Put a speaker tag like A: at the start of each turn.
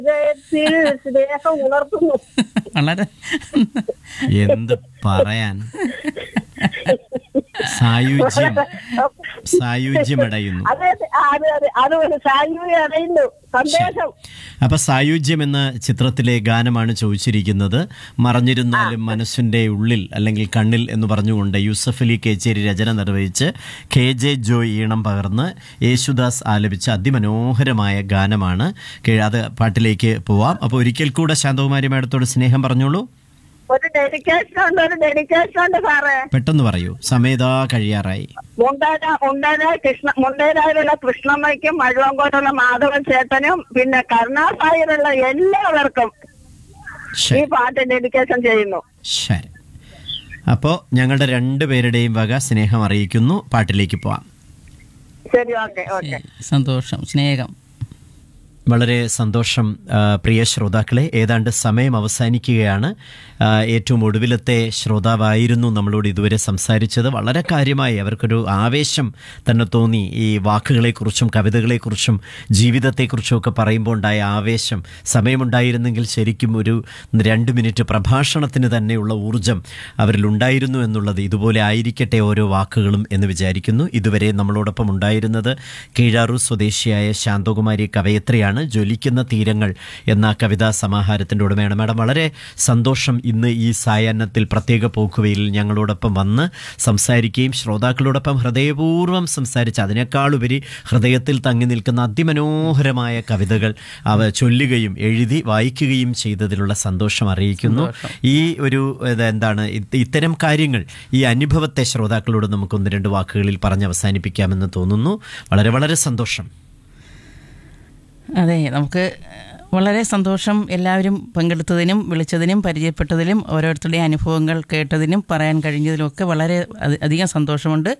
A: ഹൃദയത്തിൽ സ്നേഹം ഉണർത്തുന്നു
B: വളരെ
C: എന്ത് പറയാൻ സായുജ്യം സായുജ്യമടയുന്നു
A: അതെ അതെ അതെ അതെ അത് ഒരു സായുവി അറിയുന്നു സന്ദേശം
C: അപ്പൊ സായുജ്യം എന്ന ചിത്രത്തിലെ ഗാനമാണ് ചോദിച്ചിരിക്കുന്നത് മറഞ്ഞിരുന്നാലും മനസ്സിന്റെ ഉള്ളിൽ അല്ലെങ്കിൽ കണ്ണിൽ എന്ന് പറഞ്ഞുകൊണ്ട് യൂസഫ് അലി കേച്ചേരി രചന നിർവഹിച്ച് കെ ജെ ജോയ് ഈണം പകർന്ന് യേശുദാസ് ആലപിച്ച അതിമനോഹരമായ ഗാനമാണ് കേ- അത് പാട്ടിലേക്ക് പോവാം അപ്പോൾ ഒരിക്കൽ കൂടെ ശാന്തകുമാരി മാഡത്തോട് സ്നേഹം പറഞ്ഞോളൂ
A: ഒരു ഡെഡിക്കേഷൻ ഉണ്ട് ഒരു ഡെഡിക്കേഷൻ ഉണ്ട് സാറേ
C: പെട്ടെന്ന് പറയൂ സമയതാ കഴിയാറായി
A: മുണ്ടേര മുണ്ടേര കൃഷ്ണ മുണ്ടേരായിലുള്ള കൃഷ്ണമ്മയ്ക്കും മഴവങ്കോട്ടുള്ള മാധവൻ ചേട്ടനും പിന്നെ കരുണാസായിലുള്ള എല്ലാവർക്കും ഈ
C: ശരി
A: പാട്ട് ഡെഡിക്കേഷൻ ചെയ്യുന്നു
C: ശരി അപ്പോൾ ഞങ്ങളുടെ രണ്ടുപേരുടെയും വക സ്നേഹം അറിയിക്കുന്നു പാട്ടിലേക്ക് പോവാം
A: ശരി ഓക്കെ ഓക്കെ
B: സന്തോഷം സ്നേഹം
C: വളരെ സന്തോഷം ആ, പ്രിയ ശ്രോതാക്കളെ ഏതാണ്ട് സമയം അവസാനിക്കുകയാണ് ആ, ഏറ്റവും ഒടുവിലത്തെ ശ്രോതാവായിരുന്നു നമ്മളോട് ഇതുവരെ സംസാരിച്ചത് വളരെ കാര്യമായി അവർക്കൊരു ആവേശം തന്നെ തോന്നി ഈ വാക്കുകളെക്കുറിച്ചും കവിതകളെക്കുറിച്ചും ജീവിതത്തെക്കുറിച്ചും ഒക്കെ പറയുമ്പോൾ ഉണ്ടായ ആവേശം സമയമുണ്ടായിരുന്നെങ്കിൽ ശരിക്കും ഒരു രണ്ട് മിനിറ്റ് പ്രഭാഷണത്തിന് തന്നെയുള്ള ഊർജം അവരിലുണ്ടായിരുന്നു എന്നുള്ളത് ഇതുപോലെ ആയിരിക്കട്ടെ ഓരോ വാക്കുകളും എന്ന് വിചാരിക്കുന്നു ഇതുവരെ നമ്മളോടൊപ്പം ഉണ്ടായിരുന്നത് കീഴാറൂർ സ്വദേശിയായ ശാന്തകുമാരി കവയത്രിയാണ് ജ്വലിക്കുന്ന തീരങ്ങൾ എന്ന കവിതാ സമാഹാരത്തിൻ്റെ ഉടമയാണ് മാഡം വളരെ സന്തോഷം ഇന്ന് ഈ സായാഹ്നത്തിൽ പ്രത്യേക പോക്കുവയിൽ ഞങ്ങളോടൊപ്പം വന്ന് സംസാരിക്കുകയും ശ്രോതാക്കളോടൊപ്പം ഹൃദയപൂർവ്വം സംസാരിച്ച് അതിനേക്കാളുപരി ഹൃദയത്തിൽ തങ്ങി നിൽക്കുന്ന അതിമനോഹരമായ കവിതകൾ അവ ചൊല്ലുകയും എഴുതി വായിക്കുകയും ചെയ്തതിലുള്ള സന്തോഷം അറിയിക്കുന്നു ഈ ഒരു ഇത് എന്താണ് ഇത് ഇത്തരം കാര്യങ്ങൾ ഈ അനുഭവത്തെ ശ്രോതാക്കളോട് നമുക്ക് ഒന്ന് രണ്ട് വാക്കുകളിൽ പറഞ്ഞ് അവസാനിപ്പിക്കാമെന്ന് തോന്നുന്നു വളരെ വളരെ സന്തോഷം
B: അതെ നമുക്ക് വളരെ സന്തോഷം എല്ലാവരും പങ്കെടുത്തതിനും വിളിച്ചതിനും പരിചയപ്പെട്ടതിലും ഓരോരുത്തരുടെയും അനുഭവങ്ങൾ കേട്ടതിനും പറയാൻ കഴിഞ്ഞതിലും ഒക്കെ വളരെ അധി- അധികം സന്തോഷമുണ്ട്